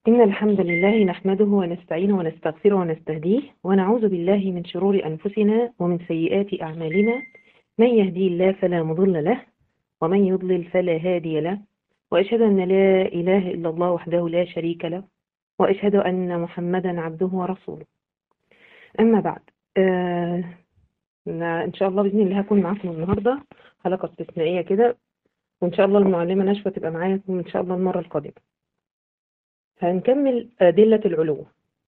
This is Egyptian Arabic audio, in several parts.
إن الحمد لله نحمده ونستعينه ونستغفره ونستهديه ونعوذ بالله من شرور أنفسنا ومن سيئات أعمالنا من يهدي الله فلا مضل له ومن يضلل فلا هادي له وأشهد أن لا إله إلا الله وحده لا شريك له وأشهد أن محمدا عبده ورسوله أما بعد آه إن شاء الله بإذن الله هكون معاكم النهاردة حلقة استثنائية كده وإن شاء الله المعلمة نشوى تبقى معاكم إن شاء الله المرة القادمة هنكمل أدلة العلو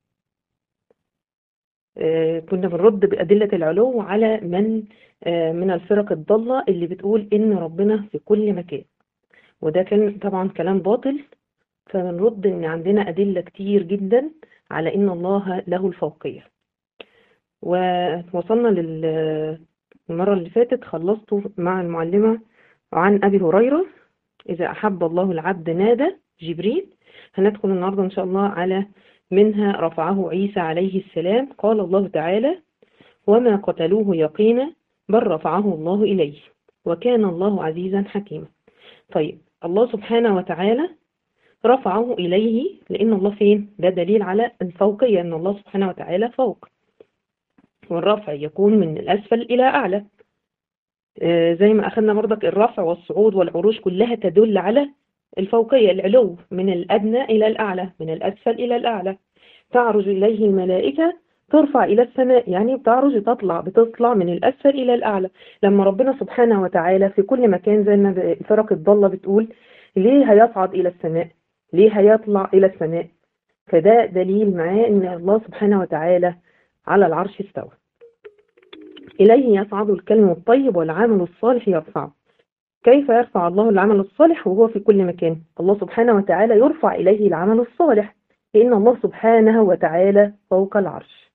آه كنا بنرد بأدلة العلو على من آه من الفرق الضالة اللي بتقول إن ربنا في كل مكان وده كان طبعا كلام باطل فبنرد إن عندنا أدلة كتير جدا على إن الله له الفوقية ووصلنا للمرة اللي فاتت خلصت مع المعلمة عن أبي هريرة إذا أحب الله العبد نادى جبريل هندخل النهاردة إن شاء الله على منها رفعه عيسى عليه السلام قال الله تعالى وما قتلوه يقينا بل رفعه الله إليه وكان الله عزيزا حكيما طيب الله سبحانه وتعالى رفعه إليه لأن الله فين ده دليل على الفوقية أن الله سبحانه وتعالى فوق والرفع يكون من الأسفل إلى أعلى آه زي ما أخذنا برضك الرفع والصعود والعروج كلها تدل على الفوقية العلو من الأدنى إلى الأعلى من الأسفل إلى الأعلى تعرج إليه الملائكة ترفع إلى السماء يعني بتعرج تطلع بتطلع من الأسفل إلى الأعلى لما ربنا سبحانه وتعالى في كل مكان زي ما الفرق الضالة بتقول ليه هيصعد إلى السماء ليه هيطلع إلى السماء فده دليل معاه إن الله سبحانه وتعالى على العرش استوى إليه يصعد الكلم الطيب والعمل الصالح يرفعه كيف يرفع الله العمل الصالح وهو في كل مكان الله سبحانه وتعالى يرفع إليه العمل الصالح لأن الله سبحانه وتعالى فوق العرش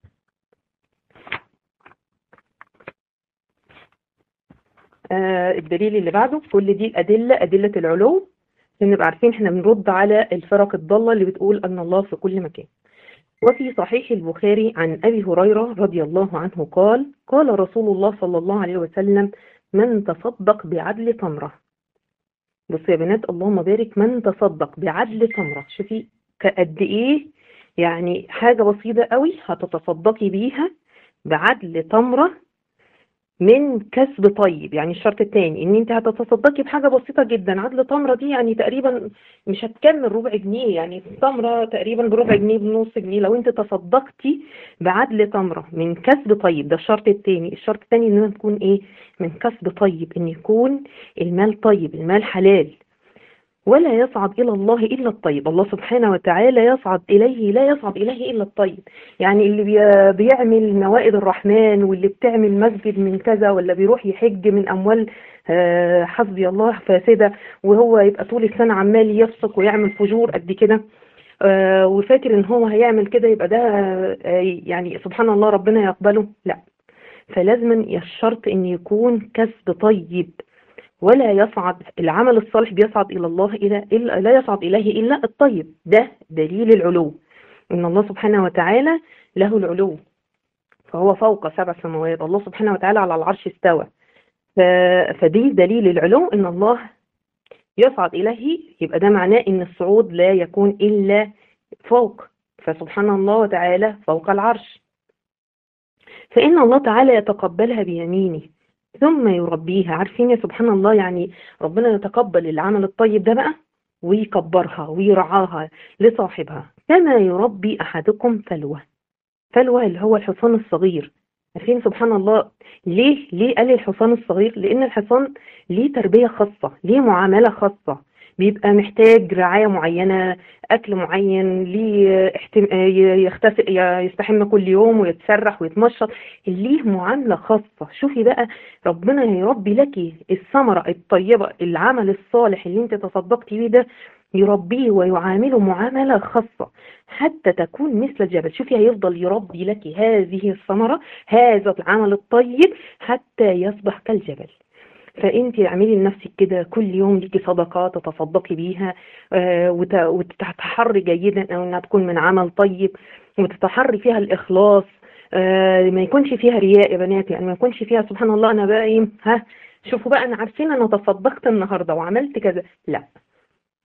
آه الدليل اللي بعده كل دي الأدلة أدلة العلو عشان نبقى عارفين احنا بنرد على الفرق الضالة اللي بتقول أن الله في كل مكان وفي صحيح البخاري عن أبي هريرة رضي الله عنه قال قال رسول الله صلى الله عليه وسلم من تصدق بعدل تمرة بصوا يا بنات اللهم بارك من تصدق بعدل تمرة شوفي قد ايه يعني حاجة بسيطة قوي هتتصدقي بيها بعدل تمرة من كسب طيب يعني الشرط الثاني ان انت هتتصدقي بحاجه بسيطه جدا عدل تمره دي يعني تقريبا مش هتكمل ربع جنيه يعني التمره تقريبا بربع جنيه بنص جنيه لو انت تصدقتي بعدل تمره من كسب طيب ده الشرط الثاني الشرط الثاني ان تكون ايه من كسب طيب ان يكون المال طيب المال حلال ولا يصعد إلى الله إلا الطيب الله سبحانه وتعالى يصعد إليه لا يصعد إليه إلا الطيب يعني اللي بيعمل موائد الرحمن واللي بتعمل مسجد من كذا ولا بيروح يحج من أموال حسبي الله فاسدة وهو يبقى طول السنة عمال يفسق ويعمل فجور قد كده وفاكر ان هو هيعمل كده يبقى ده يعني سبحان الله ربنا يقبله لا فلازم الشرط ان يكون كسب طيب ولا يصعد العمل الصالح بيصعد إلى الله إلى إلا لا يصعد إليه إلا الطيب ده دليل العلو إن الله سبحانه وتعالى له العلو فهو فوق سبع سماوات الله سبحانه وتعالى على العرش استوى فدي دليل العلو إن الله يصعد إليه يبقى ده معناه إن الصعود لا يكون إلا فوق فسبحان الله وتعالى فوق العرش فإن الله تعالى يتقبلها بيمينه ثم يربيها عارفين يا سبحان الله يعني ربنا يتقبل العمل الطيب ده بقى ويكبرها ويرعاها لصاحبها كما يربي أحدكم فلوة فلوة اللي هو الحصان الصغير عارفين سبحان الله ليه ليه قال الحصان الصغير لأن الحصان ليه تربية خاصة ليه معاملة خاصة بيبقى محتاج رعاية معينة أكل معين ليه يختفي يستحم كل يوم ويتسرح ويتمشط ليه معاملة خاصة شوفي بقى ربنا يربي لك الثمرة الطيبة العمل الصالح اللي انت تصدقتي بيه ده يربيه ويعامله معاملة خاصة حتى تكون مثل الجبل شوفي هيفضل يربي لك هذه الثمرة هذا العمل الطيب حتى يصبح كالجبل فانت اعملي لنفسك كده كل يوم ليكي صدقه تتصدقي بيها آه وتتحري جيدا او انها تكون من عمل طيب وتتحري فيها الاخلاص آه ما يكونش فيها رياء يا بنات يعني ما يكونش فيها سبحان الله انا بقى ايه ها شوفوا بقى انا عارفين انا تصدقت النهارده وعملت كذا لا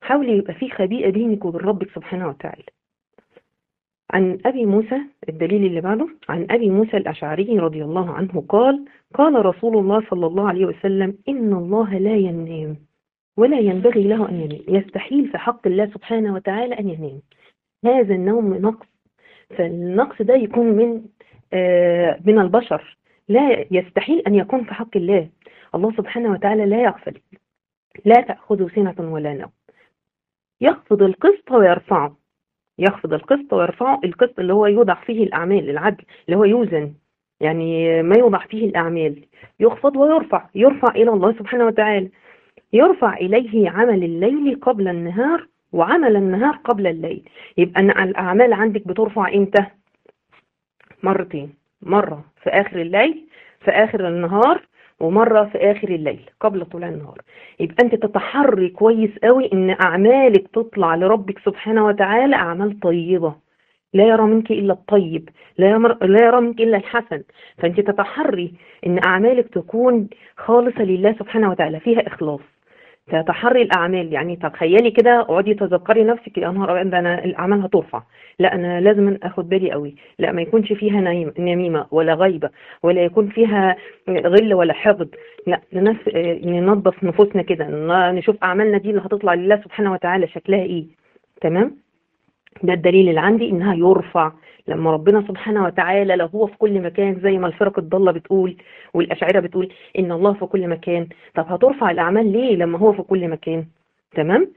حاولي يبقى في خبيئة بينك وبين ربك سبحانه وتعالى عن أبي موسى الدليل اللي بعده عن أبي موسى الأشعري رضي الله عنه قال قال رسول الله صلى الله عليه وسلم إن الله لا ينام ولا ينبغي له أن ينام يستحيل في حق الله سبحانه وتعالى أن ينام هذا النوم نقص فالنقص ده يكون من آه من البشر لا يستحيل أن يكون في حق الله الله سبحانه وتعالى لا يغفل لا تأخذه سنة ولا نوم يخفض القسط ويرفعه يخفض القسط ويرفعه القسط اللي هو يوضع فيه الأعمال العدل اللي هو يوزن يعني ما يوضع فيه الأعمال يخفض ويرفع يرفع إلى الله سبحانه وتعالى يرفع إليه عمل الليل قبل النهار وعمل النهار قبل الليل يبقى الأعمال عندك بترفع إمتى مرتين مرة في آخر الليل في آخر النهار ومرة في آخر الليل قبل طلوع النهار يبقى أنت تتحري كويس قوي إن أعمالك تطلع لربك سبحانه وتعالى أعمال طيبة لا يرى منك إلا الطيب لا, يمر لا يرى منك إلا الحسن فأنت تتحري إن أعمالك تكون خالصة لله سبحانه وتعالى فيها إخلاص تتحري الأعمال يعني تخيلي كده اقعدي تذكري نفسك يا نهار أبيض ده أنا الأعمال هترفع لا أنا لازم أخد بالي قوي لا ما يكونش فيها نايم نميمة ولا غيبة ولا يكون فيها غل ولا حقد لا لنفس ننظف نفوسنا كده نشوف أعمالنا دي اللي هتطلع لله سبحانه وتعالى شكلها إيه تمام ده الدليل اللي عندي إنها يرفع لما ربنا سبحانه وتعالى لو هو في كل مكان زي ما الفرق الضالة بتقول والأشعرة بتقول إن الله في كل مكان طب هترفع الأعمال ليه لما هو في كل مكان تمام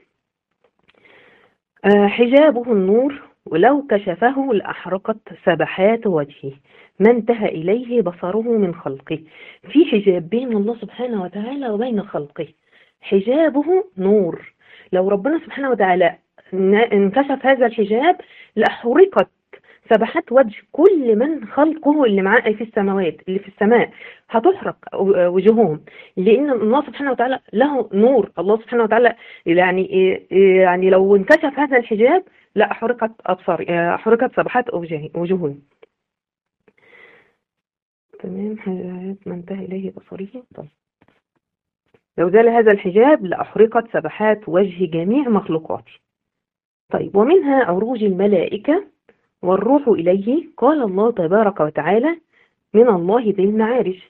آه حجابه النور ولو كشفه لأحرقت سبحات وجهه ما انتهى إليه بصره من خلقه في حجاب بين الله سبحانه وتعالى وبين خلقه حجابه نور لو ربنا سبحانه وتعالى انكشف هذا الحجاب لأحرقت سبحات وجه كل من خلقه اللي معاه في السماوات اللي في السماء هتحرق وجوههم لان الله سبحانه وتعالى له نور الله سبحانه وتعالى يعني يعني لو انكشف هذا الحجاب لا احرقت ابصار احرقت سبحات وجوههم تمام حاجات ما انتهى اليه بصره طيب لو زال هذا الحجاب لأحرقت سبحات وجه جميع مخلوقاته طيب ومنها عروج الملائكة والروح إليه قال الله تبارك وتعالى من الله ذي المعارج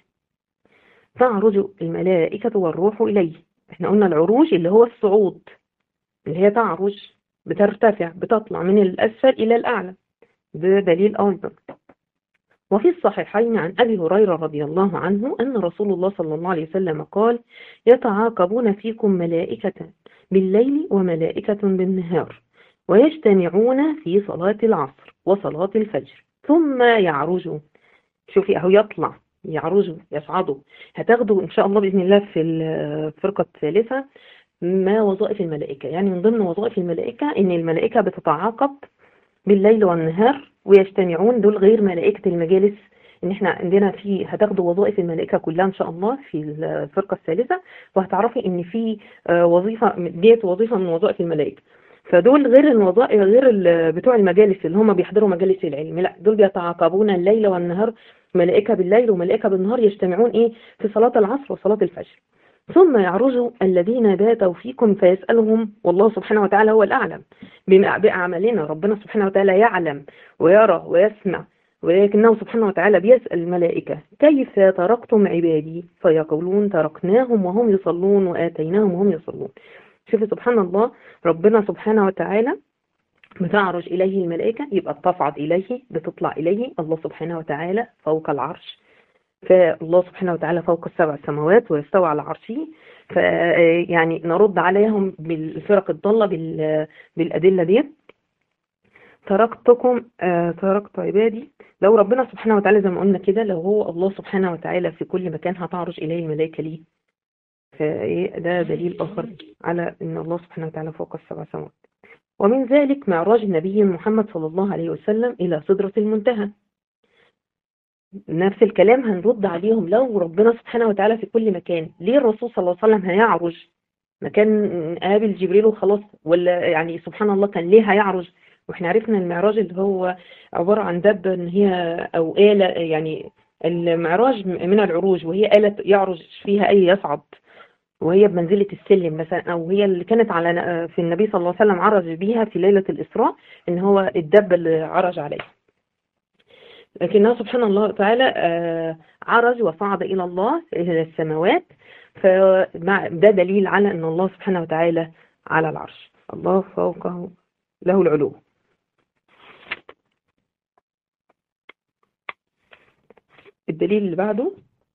تعرج الملائكة والروح إليه احنا قلنا العروج اللي هو الصعود اللي هي تعرج بترتفع بتطلع من الأسفل إلى الأعلى ده دليل أيضا وفي الصحيحين عن أبي هريرة رضي الله عنه أن رسول الله صلى الله عليه وسلم قال يتعاقبون فيكم ملائكة بالليل وملائكة بالنهار ويجتمعون في صلاة العصر وصلاة الفجر ثم يعرجوا شوفي اهو يطلع يعرجوا يصعدوا هتاخدوا ان شاء الله باذن الله في الفرقه الثالثه ما وظائف الملائكه يعني من ضمن وظائف الملائكه ان الملائكه بتتعاقب بالليل والنهار ويجتمعون دول غير ملائكه المجالس ان احنا عندنا في هتاخدوا وظائف الملائكه كلها ان شاء الله في الفرقه الثالثه وهتعرفي ان في وظيفه ديت وظيفه من وظائف الملائكه فدول غير الوظائف غير بتوع المجالس اللي هم بيحضروا مجالس العلم لا دول بيتعاقبون الليل والنهار ملائكة بالليل وملائكة بالنهار يجتمعون ايه في صلاة العصر وصلاة الفجر ثم يعرج الذين باتوا فيكم فيسألهم والله سبحانه وتعالى هو الأعلم بأعمالنا ربنا سبحانه وتعالى يعلم ويرى ويسمع ولكنه سبحانه وتعالى بيسأل الملائكة كيف تركتم عبادي فيقولون تركناهم وهم يصلون وآتيناهم وهم يصلون شوفي سبحان الله ربنا سبحانه وتعالى بتعرج إليه الملائكة يبقى بتصعد إليه بتطلع إليه الله سبحانه وتعالى فوق العرش فالله سبحانه وتعالى فوق السبع سماوات ويستوى على عرشه فيعني نرد عليهم بالفرق الضالة بالأدلة دي تركتكم آه تركت عبادي لو ربنا سبحانه وتعالى زي ما قلنا كده لو هو الله سبحانه وتعالى في كل مكان هتعرج إليه الملائكة ليه فايه ده دليل آخر على أن الله سبحانه وتعالى فوق السبع سماوات ومن ذلك معراج النبي محمد صلى الله عليه وسلم إلى سدرة المنتهى نفس الكلام هنرد عليهم لو ربنا سبحانه وتعالى في كل مكان ليه الرسول صلى الله عليه وسلم هيعرج مكان قابل جبريل وخلاص ولا يعني سبحان الله كان ليه هيعرج واحنا عرفنا المعراج اللي هو عبارة عن دابة ان هي او آلة يعني المعراج من العروج وهي آلة يعرج فيها أي يصعد وهي بمنزلة السلم مثلا أو هي اللي كانت على في النبي صلى الله عليه وسلم عرج بيها في ليلة الإسراء إن هو الدب اللي عرج عليه لكنها سبحان الله تعالى آه، عرج وصعد إلى الله إلى السماوات فده دليل على أن الله سبحانه وتعالى على العرش الله فوقه له العلو الدليل اللي بعده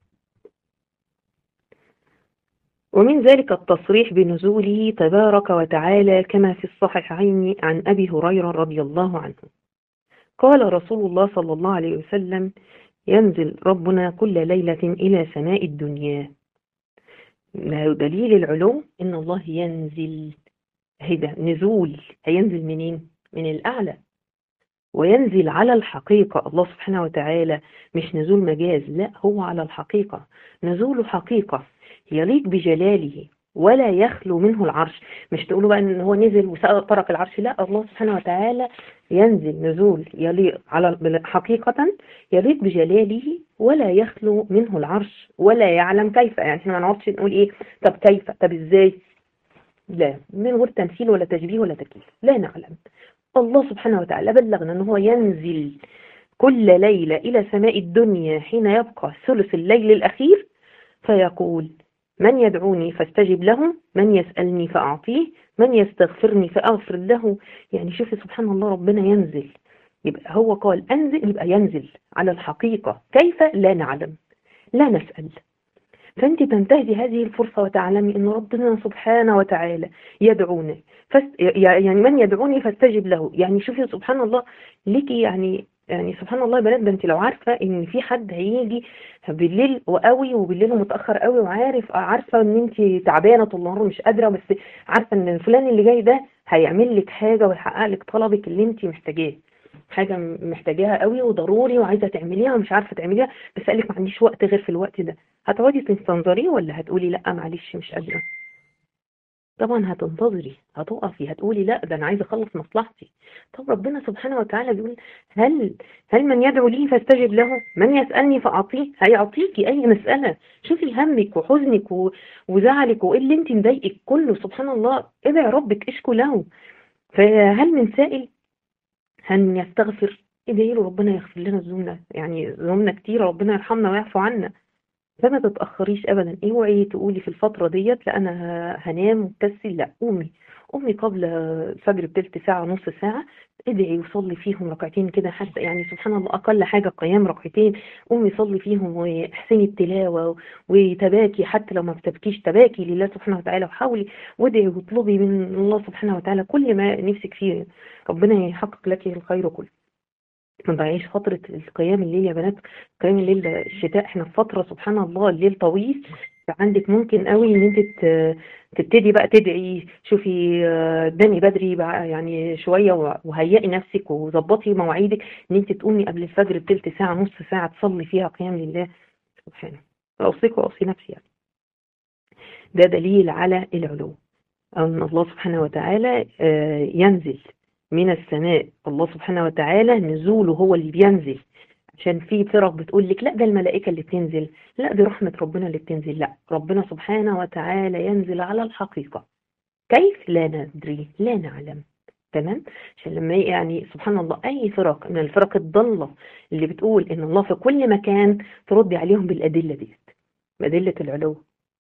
ومن ذلك التصريح بنزوله تبارك وتعالى كما في الصحيحين عن أبي هريرة رضي الله عنه قال رسول الله صلى الله عليه وسلم ينزل ربنا كل ليلة إلى سماء الدنيا دليل العلو إن الله ينزل هذا نزول هينزل منين؟ من الأعلى وينزل على الحقيقة الله سبحانه وتعالى مش نزول مجاز لا هو على الحقيقة نزول حقيقة يليق بجلاله ولا يخلو منه العرش مش تقولوا بقى ان هو نزل وطرق العرش لا الله سبحانه وتعالى ينزل نزول يليق على حقيقة يليق بجلاله ولا يخلو منه العرش ولا يعلم كيف يعني احنا ما نقعدش نقول ايه طب كيف طب ازاي لا من غير تمثيل ولا تشبيه ولا تكييف لا نعلم الله سبحانه وتعالى بلغنا ان هو ينزل كل ليلة إلى سماء الدنيا حين يبقى ثلث الليل الأخير فيقول من يدعوني فاستجب له من يسألني فأعطيه من يستغفرني فأغفر له يعني شوفي سبحان الله ربنا ينزل يبقى هو قال أنزل يبقى ينزل على الحقيقة كيف لا نعلم لا نسأل فأنت تنتهزي هذه الفرصة وتعلمي أن ربنا سبحانه وتعالى يدعونا فست يعني من يدعوني فاستجب له يعني شوفي سبحان الله ليكي يعني يعني سبحان الله يا بنات ده انت لو عارفه ان في حد هيجي بالليل وقوي وبالليل متاخر قوي وعارف عارفه ان انت تعبانه طول النهار مش قادره بس عارفه ان فلان اللي جاي ده هيعمل لك حاجه ويحقق لك طلبك اللي انت محتاجاه حاجه محتاجاها قوي وضروري وعايزه تعمليها ومش عارفه تعمليها بس قال لك ما عنديش وقت غير في الوقت ده هتقعدي تستنظريه ولا هتقولي لا معلش مش قادره طبعا هتنتظري هتقفي هتقولي لا ده انا عايزه اخلص مصلحتي طب ربنا سبحانه وتعالى بيقول هل هل من يدعو لي فاستجب له من يسالني فاعطيه هيعطيكي اي مساله شوفي همك وحزنك و... وزعلك وايه اللي انت مضايقك كله سبحان الله ادعي ربك اشكو له فهل من سائل هل يستغفر ادعي له ربنا يغفر لنا ذنوبنا يعني ذنوبنا كتير ربنا يرحمنا ويعفو عنا فما تتأخريش أبدا اوعي تقولي في الفترة ديت لا أنا هنام وكسل لا قومي قومي قبل الفجر بتلت ساعة نص ساعة ادعي وصلي فيهم ركعتين كده حتى يعني سبحان الله أقل حاجة قيام ركعتين قومي صلي فيهم واحسني التلاوة وتباكي حتى لو ما بتبكيش تباكي لله سبحانه وتعالى وحاولي وادعي واطلبي من الله سبحانه وتعالى كل ما نفسك فيه ربنا يحقق لك الخير كله ما تضيعيش فترة القيام الليل يا بنات قيام الليل ده الشتاء احنا في فترة سبحان الله الليل طويل فعندك ممكن قوي ان انت تبتدي بقى تدعي شوفي داني بدري بقى يعني شوية وهيئي نفسك وظبطي مواعيدك ان انت تقومي قبل الفجر بتلت ساعة نص ساعة تصلي فيها قيام لله سبحانه أوصيك وأوصي نفسي يعني ده دليل على العلو أن الله سبحانه وتعالى ينزل من السماء الله سبحانه وتعالى نزوله هو اللي بينزل عشان في فرق بتقول لك لا ده الملائكة اللي بتنزل لا دي رحمة ربنا اللي بتنزل لا ربنا سبحانه وتعالى ينزل على الحقيقة كيف لا ندري لا نعلم تمام عشان لما يعني سبحان الله اي فرق من الفرق الضالة اللي بتقول ان الله في كل مكان تردي عليهم بالادلة ديت بأدلة العلو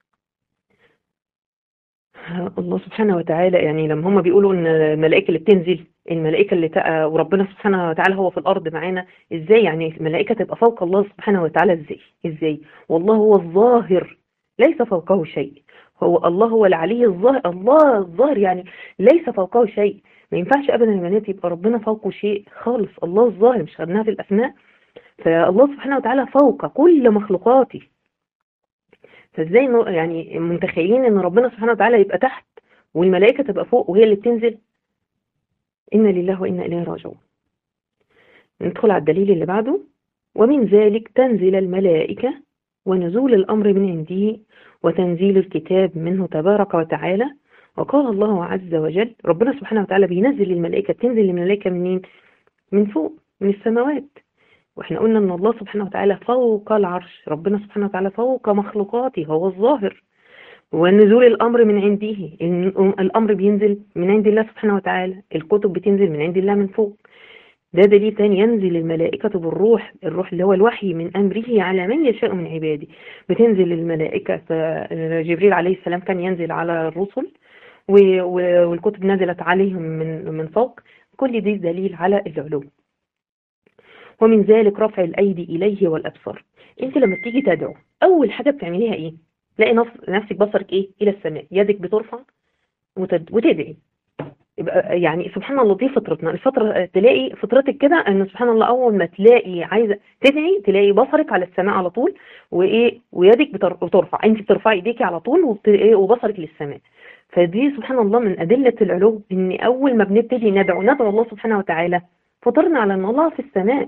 الله سبحانه وتعالى يعني لما هم بيقولوا ان الملائكه اللي بتنزل الملائكه اللي تق... وربنا سبحانه وتعالى هو في الارض معانا ازاي يعني الملائكه تبقى فوق الله سبحانه وتعالى ازاي ازاي والله هو الظاهر ليس فوقه شيء هو الله هو العلي الظاهر الله الظاهر يعني ليس فوقه شيء ما ينفعش ابدا يا بنات يبقى ربنا فوقه شيء خالص الله الظاهر مش خدناها في الاسماء فالله سبحانه وتعالى فوق كل مخلوقاته فازاي يعني متخيلين ان ربنا سبحانه وتعالى يبقى تحت والملائكه تبقى فوق وهي اللي بتنزل انا لله وانا اليه راجعون ندخل على الدليل اللي بعده ومن ذلك تنزل الملائكه ونزول الامر من عنده وتنزيل الكتاب منه تبارك وتعالى وقال الله عز وجل ربنا سبحانه وتعالى بينزل الملائكه تنزل الملائكه منين من فوق من السماوات واحنا قلنا ان الله سبحانه وتعالى فوق العرش ربنا سبحانه وتعالى فوق مخلوقاته هو الظاهر ونزول الأمر من عنده الن- الأمر بينزل من عند الله سبحانه وتعالى الكتب بتنزل من عند الله من فوق ده دليل تاني ينزل الملائكة بالروح الروح اللي هو الوحي من أمره على من يشاء من عباده بتنزل الملائكة جبريل عليه السلام كان ينزل على الرسل و- و- والكتب نزلت عليهم من من فوق كل دي دليل على العلو ومن ذلك رفع الأيدي إليه والأبصار أنت لما تيجي تدعو أول حاجة بتعمليها إيه؟ تلاقي نفس- نفسك بصرك إيه؟ إلى السماء يدك بترفع وتد- وتدعي يبقى يعني سبحان الله دي فطرتنا الفطرة تلاقي فطرتك كده ان سبحان الله اول ما تلاقي عايزه تدعي تلاقي بصرك على السماء على طول وايه ويدك بتر- بترفع انت بترفعي ايديكي على طول وبت- إيه وبصرك للسماء فدي سبحان الله من ادله العلو ان اول ما بنبتدي ندعو ندعو الله سبحانه وتعالى فطرنا على ان الله في السماء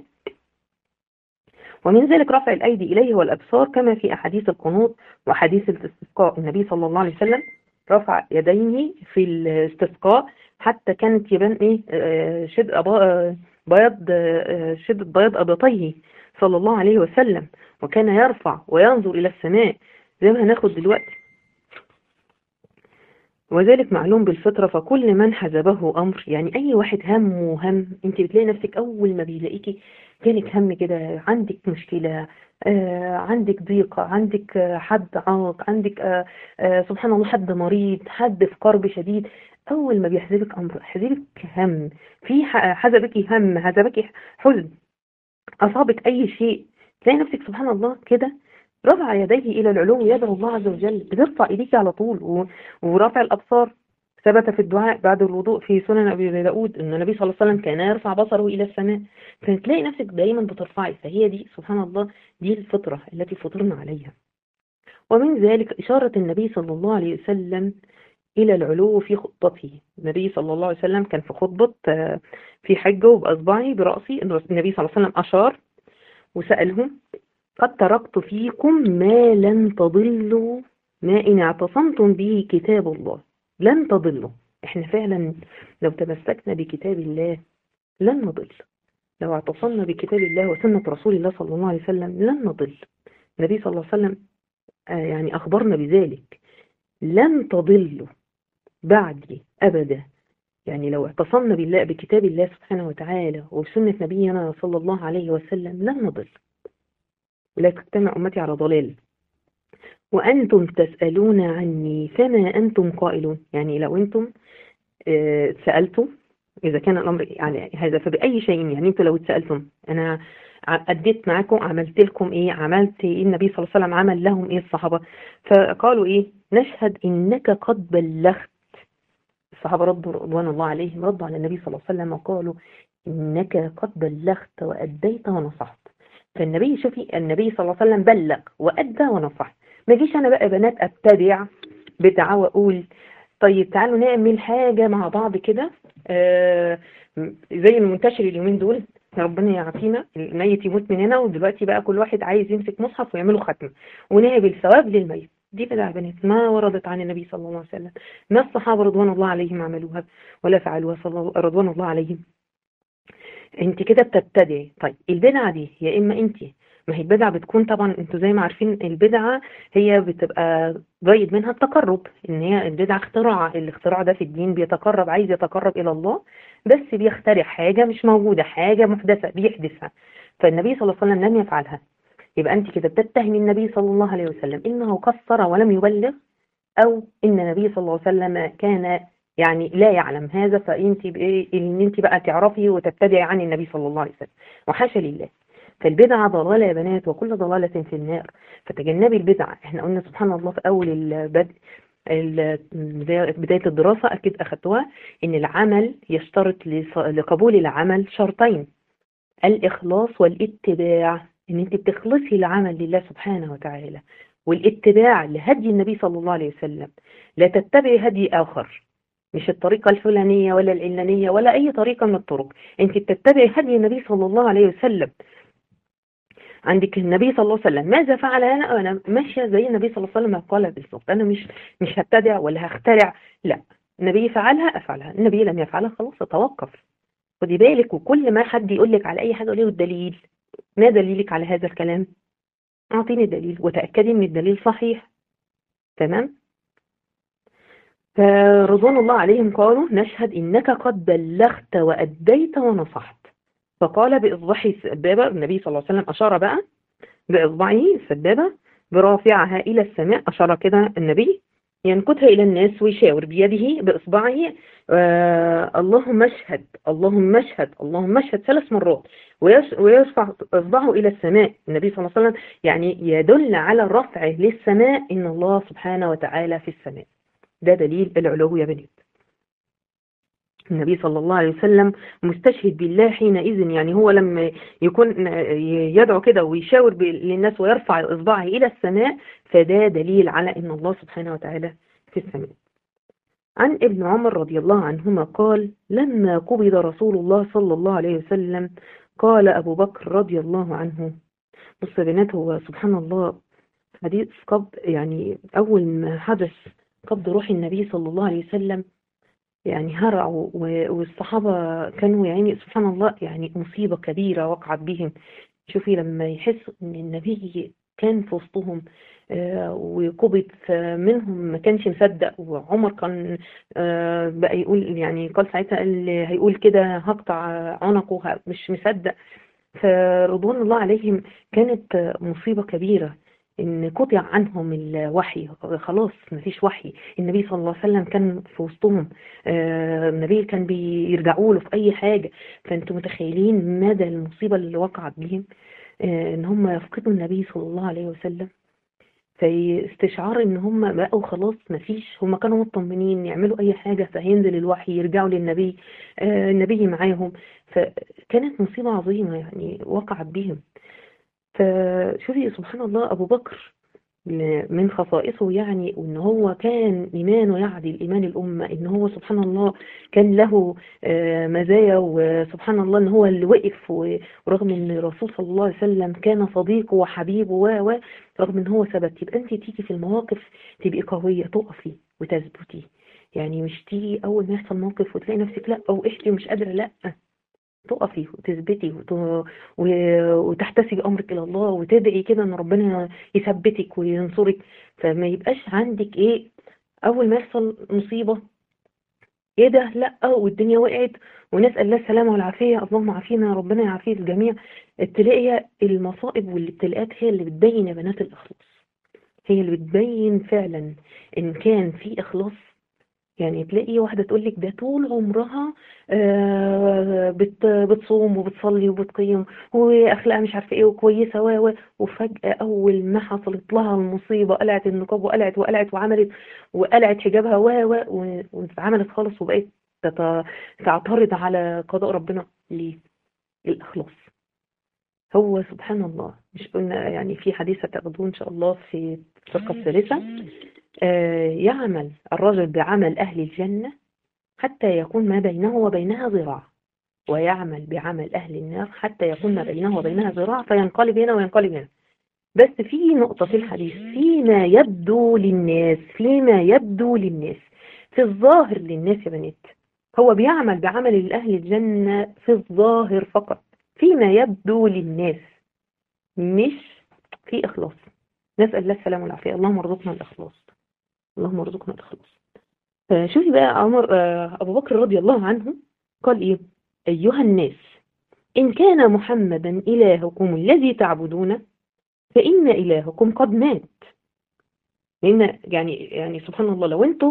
ومن ذلك رفع الايدي اليه والابصار كما في احاديث القنوط واحاديث الاستسقاء النبي صلى الله عليه وسلم رفع يديه في الاستسقاء حتى كانت يبان ايه آه، شد أبا- آه، بياض آه، شدة بياض ابطيه صلى الله عليه وسلم وكان يرفع وينظر الى السماء زي ما هناخد دلوقتي وذلك معلوم بالفطرة فكل من حزبه أمر يعني أي واحد همه هم أنت بتلاقي نفسك أول ما بيلاقيكي جالك هم كده عندك مشكلة آه عندك ضيقة عندك آه حد عاق عندك آه آه سبحان الله حد مريض حد في كرب شديد أول ما بيحزبك أمر حزبك هم في ح- حزبك هم حزبك حزن أصابك أي شيء تلاقي نفسك سبحان الله كده رفع يديه إلى العلو يدعو الله عز وجل بترفع إيديك على طول و... ورفع الأبصار ثبت في الدعاء بعد الوضوء في سنن أبي داود أن النبي صلى الله عليه وسلم كان يرفع بصره إلى السماء فتلاقي نفسك دايما بترفعي فهي دي سبحان الله دي الفطرة التي فطرنا عليها ومن ذلك إشارة النبي صلى الله عليه وسلم إلى العلو في خطبته النبي صلى الله عليه وسلم كان في خطبة آه، في حجه بأصبعي برأسي النبي صلى الله عليه وسلم أشار وسألهم قد تركت فيكم ما لن تضلوا ما إن اعتصمتم به كتاب الله لن تضلوا احنا فعلا لو تمسكنا بكتاب الله لن نضل لو اعتصمنا بكتاب الله وسنة رسول الله صلى الله عليه وسلم لن نضل النبي صلى الله عليه وسلم آه، يعني أخبرنا بذلك لن تضلوا بعدي أبدا يعني لو اعتصمنا بالله بكتاب الله سبحانه وتعالى وسنة نبينا صلى الله عليه وسلم لن نضل لا تجتمع أمتي على ضلال وأنتم تسألون عني فما أنتم قائلون يعني لو أنتم آه، سألتم إذا كان الأمر يعني هذا فبأي شيء يعني أنتم لو اتسألتم أنا ع- أديت معاكم عملت لكم إيه عملت إيه النبي صلى الله عليه وسلم عمل لهم إيه الصحابة فقالوا إيه نشهد إنك قد بلغت الصحابة ردوا رضوان الله عليهم ردوا على النبي صلى الله عليه وسلم وقالوا إنك قد بلغت وأديت ونصحت فالنبي شوفي النبي صلى الله عليه وسلم بلغ وأدى ونصح ما جيش أنا بقى بنات أبتدع بدعة وأقول طيب تعالوا نعمل حاجة مع بعض كده آه زي المنتشر اليومين دول ربنا يعافينا الميت يموت مننا ودلوقتي بقى كل واحد عايز يمسك مصحف ويعمله ختم ونقبل ثواب للميت دي بدعة بنات ما وردت عن النبي صلى الله عليه وسلم ما الصحابة رضوان الله عليهم عملوها ولا فعلوها صلى الله رضوان الله عليهم انت كده بتبتدعي طيب البدعة دي يا اما انت ما هي البدعة بتكون طبعا انتوا زي ما عارفين البدعة هي بتبقى جيد منها التقرب ان هي البدعة اختراع الاختراع ده في الدين بيتقرب عايز يتقرب الى الله بس بيخترع حاجة مش موجودة حاجة محدثة بيحدثها فالنبي صلى الله عليه وسلم لم يفعلها يبقى انت كده بتتهمي النبي صلى الله عليه وسلم انه قصر ولم يبلغ او ان النبي صلى الله عليه وسلم كان يعني لا يعلم هذا فانت بايه ان انت بقى تعرفي وتتبعي عن النبي صلى الله عليه وسلم وحاشا لله فالبدعة ضلالة يا بنات وكل ضلالة في النار فتجنبي البدعة احنا قلنا سبحان الله في اول البدء ال- بداية الدراسة أكيد أخدتوها إن العمل يشترط لص- لقبول العمل شرطين الإخلاص والاتباع إن أنت بتخلصي العمل لله سبحانه وتعالى والاتباع لهدي النبي صلى الله عليه وسلم لا تتبعي هدي آخر مش الطريقة الفلانية ولا العلانية ولا أي طريقة من الطرق أنت بتتبعي هدي النبي صلى الله عليه وسلم عندك النبي صلى الله عليه وسلم ماذا فعل أنا أنا ماشية زي النبي صلى الله عليه وسلم قال بالظبط أنا مش مش هبتدع ولا هخترع لا النبي فعلها أفعلها النبي لم يفعلها خلاص أتوقف خدي بالك وكل ما حد يقول لك على أي حاجة قولي له الدليل ما دليلك على هذا الكلام أعطيني الدليل وتأكدي من الدليل صحيح تمام فرضوان الله عليهم قالوا نشهد إنك قد بلغت وأديت ونصحت فقال بإصبعه السبابة النبي صلى الله عليه وسلم أشار بقى بإصبعه السبابة برافعها إلى السماء أشار كده النبي ينكتها إلى الناس ويشاور بيده بإصبعه آه اللهم اشهد اللهم اشهد اللهم اشهد ثلاث مرات ويش- ويرفع إصبعه إلى السماء النبي صلى الله عليه وسلم يعني يدل على الرفع للسماء إن الله سبحانه وتعالى في السماء ده دليل العلو يا بنات النبي صلى الله عليه وسلم مستشهد بالله حينئذ يعني هو لما يكون يدعو كده ويشاور ب- للناس ويرفع إصبعه إلى السماء فده دليل على أن الله سبحانه وتعالى في السماء عن ابن عمر رضي الله عنهما قال لما قبض رسول الله صلى الله عليه وسلم قال أبو بكر رضي الله عنه بص يا بنات هو سبحان الله حديث قبض يعني أول ما حدث قبض روح النبي صلى الله عليه وسلم يعني هرعوا و- والصحابة كانوا يعني سبحان الله يعني مصيبة كبيرة وقعت بهم شوفي لما يحس ان النبي كان في وسطهم آه، وقبض منهم ما كانش مصدق وعمر كان آه، بقى يقول يعني قال ساعتها قال هيقول كده هقطع عنقه ه- مش مصدق فرضوان الله عليهم كانت مصيبة كبيرة ان قطع عنهم الوحي خلاص مفيش وحي النبي صلى الله عليه وسلم كان في وسطهم آه، النبي كان بيرجعوا له في اي حاجة فانتوا متخيلين مدى المصيبة اللي وقعت بهم آه، ان هم يفقدوا النبي صلى الله عليه وسلم في استشعار ان هم بقوا خلاص مفيش هم كانوا مطمنين يعملوا اي حاجة فهينزل الوحي يرجعوا للنبي آه، النبي معاهم فكانت مصيبة عظيمة يعني وقعت بهم فشوفي سبحان الله ابو بكر من خصائصه يعني ان هو كان ايمانه يعدل ايمان الامه ان هو سبحان الله كان له آه، مزايا وسبحان الله ان هو اللي وقف و- ورغم ان الرسول صلى الله عليه وسلم كان صديقه وحبيبه و و رغم ان هو ثبت يبقى انت تيجي في المواقف تبقي قويه تقفي وتثبتي يعني مش تيجي اول ما يحصل موقف وتلاقي نفسك لا او احتي ومش قادره لا تقفي وتثبتي وت... و... وتحتسبي امرك الى الله وتدعي كده ان ربنا يثبتك وينصرك فما يبقاش عندك ايه اول ما يحصل مصيبه ايه ده لا والدنيا وقعت ونسال الله السلامه والعافيه اللهم عافينا ربنا يعافي الجميع تلاقي المصائب والابتلاءات هي اللي بتبين يا بنات الاخلاص هي اللي بتبين فعلا ان كان في اخلاص يعني تلاقي واحدة تقول لك ده طول عمرها آه، بت بتصوم وبتصلي وبتقيم واخلاقها مش عارفه ايه وكويسه و و وفجأة اول ما حصلت لها المصيبه قلعت النقاب وقلعت وقلعت وعملت وقلعت حجابها و و و- واتعملت خالص وبقت تت- تعترض على قضاء ربنا ليه؟ الاخلاص هو سبحان الله مش قلنا يعني في حديث هتاخدوه ان شاء الله في الفقه الثالثه آه، يعمل الرجل بعمل أهل الجنة حتى يكون ما بينه وبينها ذراع ويعمل بعمل أهل النار حتى يكون ما بينه وبينها ذراع فينقلب هنا وينقلب هنا بس في نقطة في الحديث فيما يبدو للناس فيما يبدو للناس في الظاهر للناس يا بنات هو بيعمل بعمل الأهل الجنة في الظاهر فقط فيما يبدو للناس مش في إخلاص نسأل الله السلامة والعافية اللهم ارزقنا الإخلاص اللهم ارزقنا الإخلاص آه، شوفي بقى عمر آه، أبو بكر رضي الله عنه قال إيه أيها الناس إن كان محمدا إلهكم الذي تعبدون فإن إلهكم قد مات لأن يعني يعني سبحان الله لو أنتوا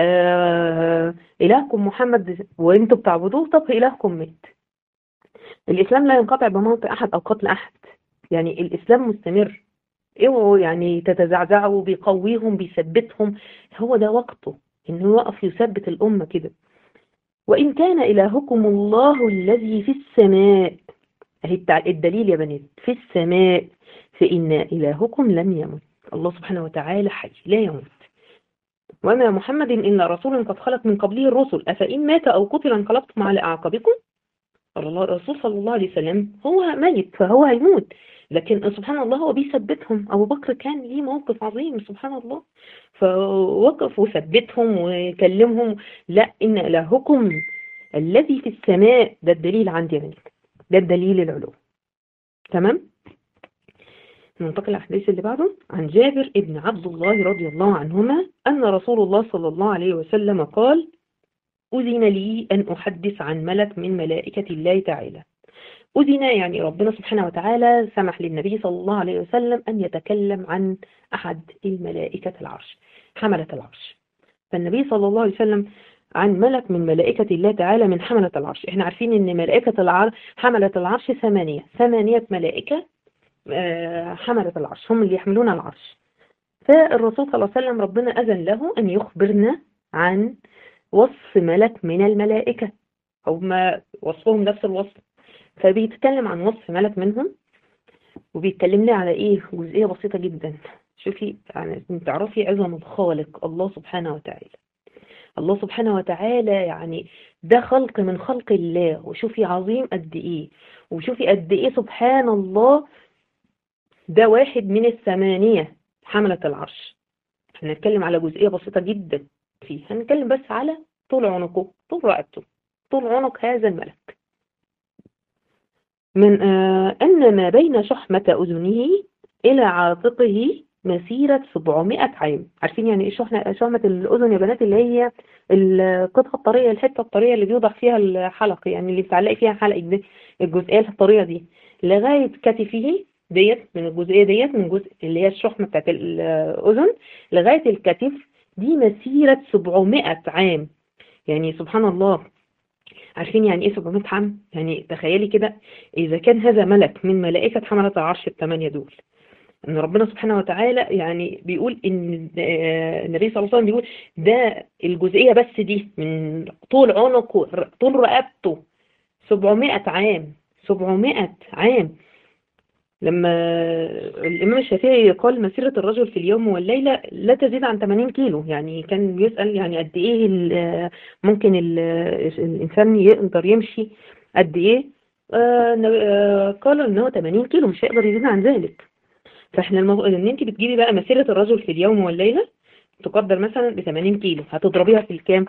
آه إلهكم محمد وأنتوا بتعبدوه طب إلهكم مات الإسلام لا ينقطع بموت أحد أو قتل أحد يعني الإسلام مستمر اوعوا يعني تتزعزعوا بيقويهم بيثبتهم هو ده وقته انه يقف يثبت الامه كده وان كان الهكم الله الذي في السماء اهي بتاع الدليل يا بنات في السماء فان الهكم لم يمت الله سبحانه وتعالى حي لا يموت وما محمد الا رسول قد خلت من قبله الرسل افان مات او قتل انقلبتم على اعقابكم الله الرسول صلى الله عليه وسلم هو ميت فهو هيموت لكن سبحان الله هو بيثبتهم أبو بكر كان ليه موقف عظيم سبحان الله فوقف وثبتهم وكلمهم لا إن إلهكم الذي في السماء ده الدليل عندي يا بنات ده الدليل العلو تمام ننتقل الحديث اللي بعده عن جابر ابن عبد الله رضي الله عنهما أن رسول الله صلى الله عليه وسلم قال أذن لي أن أحدث عن ملك من ملائكة الله تعالى أذن يعني ربنا سبحانه وتعالى سمح للنبي صلى الله عليه وسلم أن يتكلم عن أحد الملائكة العرش حملة العرش فالنبي صلى الله عليه وسلم عن ملك من ملائكة الله تعالى من حملة العرش احنا عارفين ان ملائكة العرش حملة العرش ثمانية ثمانية ملائكة آه، حملة العرش هم اللي يحملون العرش فالرسول صلى الله عليه وسلم ربنا أذن له أن يخبرنا عن وصف ملك من الملائكة أو ما وصفهم نفس الوصف فبيتكلم عن وصف ملك منهم وبيتكلم لي على ايه جزئية بسيطة جدا شوفي يعني تعرفي عظم الخالق الله سبحانه وتعالى الله سبحانه وتعالى يعني ده خلق من خلق الله وشوفي عظيم قد ايه وشوفي قد ايه سبحان الله ده واحد من الثمانية حملة العرش هنتكلم على جزئية بسيطة جدا فيه هنتكلم بس على طول عنقه طول رقبته طول عنق هذا الملك من آه أن ما بين شحمة أذنه إلى عاتقه مسيرة 700 عام عارفين يعني ايه شحنة شحمة الأذن يا بنات اللي هي القطعة الطرية الحتة الطرية اللي بيوضع فيها الحلق يعني اللي بتعلقي فيها حلق دي الجزئية الطرية دي لغاية كتفه ديت من الجزئية ديت من جزء اللي هي الشحمة بتاعت الأذن لغاية الكتف دي مسيرة 700 عام يعني سبحان الله عارفين يعني ايه 700 عام يعني تخيلي كده اذا كان هذا ملك من ملائكة حملة العرش الثمانية دول ان ربنا سبحانه وتعالى يعني بيقول ان النبي صلى الله عليه وسلم بيقول ده الجزئية بس دي من طول عنقه طول رقبته 700 عام 700 عام لما الإمام الشافعي قال مسيرة الرجل في اليوم والليلة لا تزيد عن 80 كيلو يعني كان بيسأل يعني قد إيه ممكن الإنسان يقدر يمشي قد إيه آه قال إن هو 80 كيلو مش هيقدر يزيد عن ذلك فإحنا المو... إن أنت بتجيبي بقى مسيرة الرجل في اليوم والليلة تقدر مثلا ب 80 كيلو هتضربيها في الكام؟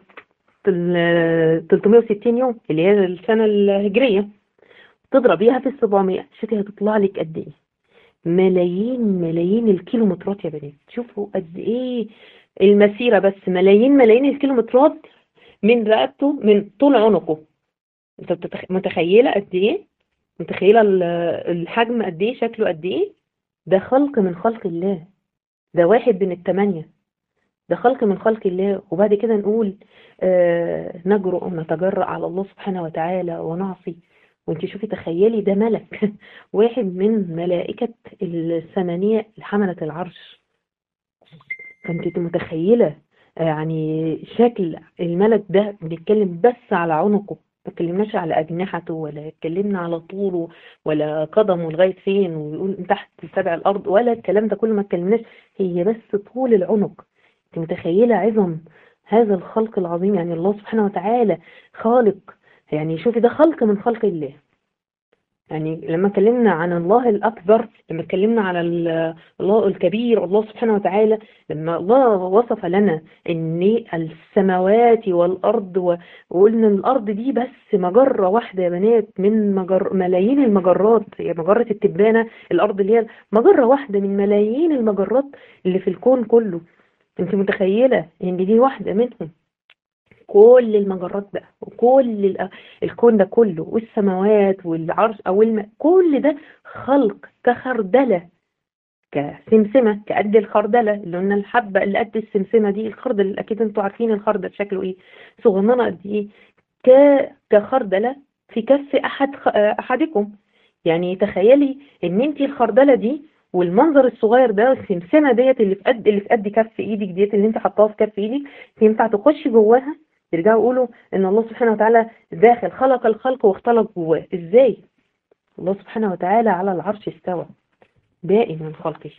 360 يوم اللي هي السنة الهجرية تضربيها في ال 700 شوفي هتطلع لك قد ايه ملايين ملايين الكيلومترات يا بنات شوفوا قد ايه المسيرة بس ملايين ملايين الكيلومترات من رقبته من طول عنقه انت متخيلة قد ايه متخيلة الحجم قد ايه شكله قد ايه ده خلق من خلق الله ده واحد من التمانية ده خلق من خلق الله وبعد كده نقول آه نجرؤ ونتجرأ على الله سبحانه وتعالى ونعصي وانت شوفي تخيلي ده ملك واحد من ملائكة الثمانية حملة العرش فانت متخيلة يعني شكل الملك ده بنتكلم بس على عنقه ما اتكلمناش على أجنحته ولا اتكلمنا على طوله ولا قدمه لغاية فين ويقول من تحت سبع الأرض ولا الكلام ده كله ما اتكلمناش هي بس طول العنق انت متخيلة عظم هذا الخلق العظيم يعني الله سبحانه وتعالى خالق يعني شوفي ده خلق من خلق الله يعني لما اتكلمنا عن الله الأكبر لما اتكلمنا على الله الكبير الله سبحانه وتعالى لما الله وصف لنا ان السماوات والأرض وقلنا الأرض دي بس مجرة واحدة يا بنات من مجر ملايين المجرات هي مجرة التبانة الأرض اللي هي مجرة واحدة من ملايين المجرات اللي في الكون كله انت متخيلة ان دي واحدة منهم كل المجرات بقى وكل الكون ده كله والسماوات والعرش او الم... كل ده خلق كخردله كسمسمه كقد الخردله اللي قلنا الحبه اللي قد السمسمه دي الخردل اكيد انتوا عارفين الخردل شكله ايه صغننه قد ايه ك... كخردله في كف احد خ... احدكم يعني تخيلي ان انت الخردله دي والمنظر الصغير ده السمسمه ديت اللي في قد اللي في قد كف ايدك ديت اللي انت حطاها في كف ايدك ينفع تخشي جواها يرجعوا يقولوا ان الله سبحانه وتعالى داخل خلق الخلق واختلق جواه ازاي الله سبحانه وتعالى على العرش استوى بائن من خلقه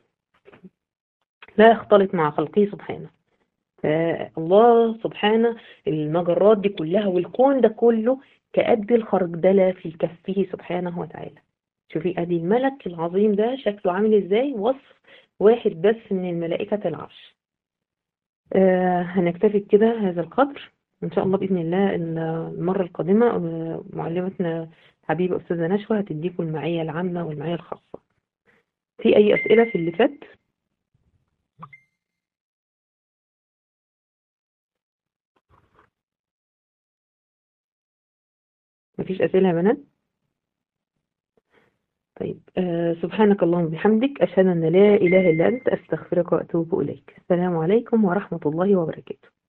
لا يختلط مع خلقه سبحانه الله سبحانه المجرات دي كلها والكون ده كله كقد الخردلة في كفه سبحانه وتعالى شوفي ادي الملك العظيم ده شكله عامل ازاي وصف واحد بس من الملائكة العرش آه هنكتفي كده هذا القدر إن شاء الله بإذن الله المرة القادمة معلمتنا حبيبة أستاذة نشوى هتديكم المعية العامة والمعية الخاصة في أي أسئلة في اللي فات؟ مفيش أسئلة يا بنات؟ طيب آه سبحانك اللهم وبحمدك أشهد أن لا إله إلا أنت أستغفرك وأتوب إليك السلام عليكم ورحمة الله وبركاته